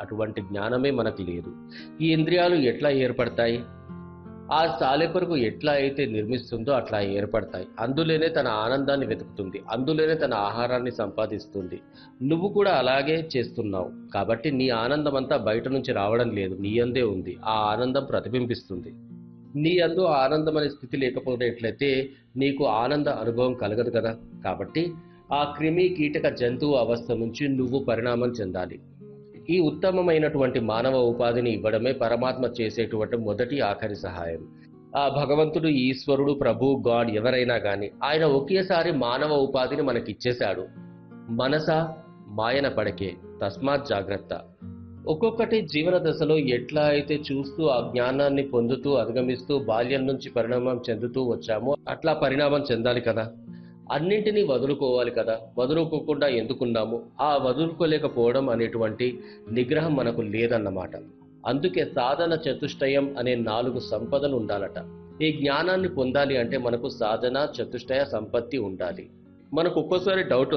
అటువంటి జ్ఞానమే మనకు లేదు ఈ ఇంద్రియాలు ఎట్లా ఏర్పడతాయి ఆ సాలెపురుగు ఎట్లా అయితే నిర్మిస్తుందో అట్లా ఏర్పడతాయి అందులోనే తన ఆనందాన్ని వెతుకుతుంది అందులోనే తన ఆహారాన్ని సంపాదిస్తుంది నువ్వు కూడా అలాగే చేస్తున్నావు కాబట్టి నీ ఆనందం అంతా బయట నుంచి రావడం లేదు నీ అందే ఉంది ఆ ఆనందం ప్రతిబింబిస్తుంది నీ అందు ఆనందం అనే స్థితి లేకపోయినట్లయితే నీకు ఆనంద అనుభవం కలగదు కదా కాబట్టి ఆ క్రిమి కీటక జంతువు అవస్థ నుంచి నువ్వు పరిణామం చెందాలి ఈ ఉత్తమమైనటువంటి మానవ ఉపాధిని ఇవ్వడమే పరమాత్మ చేసేటువంటి మొదటి ఆఖరి సహాయం ఆ భగవంతుడు ఈశ్వరుడు ప్రభు గాడ్ ఎవరైనా కానీ ఆయన ఒకేసారి మానవ ఉపాధిని మనకి ఇచ్చేశాడు మనస మాయన పడకే తస్మాత్ జాగ్రత్త ఒక్కొక్కటి జీవన దశలో ఎట్లా అయితే చూస్తూ ఆ జ్ఞానాన్ని పొందుతూ అధిగమిస్తూ బాల్యం నుంచి పరిణామం చెందుతూ వచ్చామో అట్లా పరిణామం చెందాలి కదా అన్నింటినీ వదులుకోవాలి కదా వదులుకోకుండా ఎందుకున్నాము ఆ వదులుకోలేకపోవడం అనేటువంటి నిగ్రహం మనకు లేదన్నమాట అందుకే సాధన చతుష్టయం అనే నాలుగు సంపదలు ఉండాలట ఈ జ్ఞానాన్ని పొందాలి అంటే మనకు సాధన చతుష్టయ సంపత్తి ఉండాలి మనకు ఒక్కోసారి డౌట్